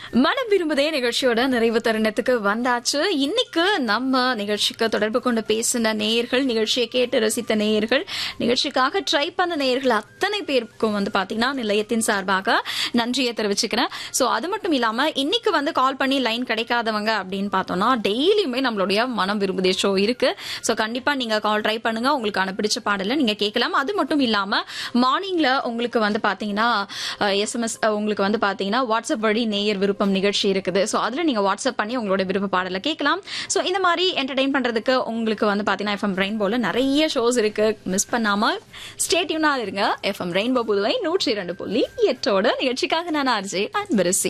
மனம் விரும்புதே நிகழ்ச்சியோட நிறைவு தருணத்துக்கு வந்தாச்சு இன்னைக்கு நம்ம நிகழ்ச்சிக்கு தொடர்பு கொண்டு பேசின நேயர்கள் நிகழ்ச்சியை கேட்டு ரசித்த நேயர்கள் நிகழ்ச்சிக்காக ட்ரை பண்ண நேயர்கள் அத்தனை பேருக்கும் வந்து பாத்தீங்கன்னா நிலையத்தின் சார்பாக நன்றியை தெரிவிச்சுக்கிறேன் சோ அது மட்டும் இல்லாம இன்னைக்கு வந்து கால் பண்ணி லைன் கிடைக்காதவங்க அப்படின்னு பார்த்தோம்னா டெய்லியுமே நம்மளுடைய மனம் விரும்புதே ஷோ இருக்கு சோ கண்டிப்பா நீங்க கால் ட்ரை பண்ணுங்க உங்களுக்கான பிடிச்ச பாடல நீங்க கேட்கலாம் அது மட்டும் இல்லாம மார்னிங்ல உங்களுக்கு வந்து பாத்தீங்கன்னா எஸ்எம்எஸ் உங்களுக்கு வந்து பாத்தீங்கன்னா வாட்ஸ்அப் வழி நேயர் விருப்பம் நிகழ்ச்சி இருக்குது ஸோ அதுல நீங்க வாட்ஸ்அப் பண்ணி உங்களோட விருப்ப பாடலை கேட்கலாம் ஸோ இந்த மாதிரி என்டர்டைன் பண்றதுக்கு உங்களுக்கு வந்து பாத்தீங்கன்னா எஃப்எம் ரெயின்போல நிறைய ஷோஸ் இருக்கு மிஸ் பண்ணாம ஸ்டேட்யூனா இருங்க எஃப்எம் ரெயின்போ புதுவை நூற்றி இரண்டு புள்ளி எட்டோட நிகழ்ச்சிக்காக நான் ஆர்ஜே அன்பரசி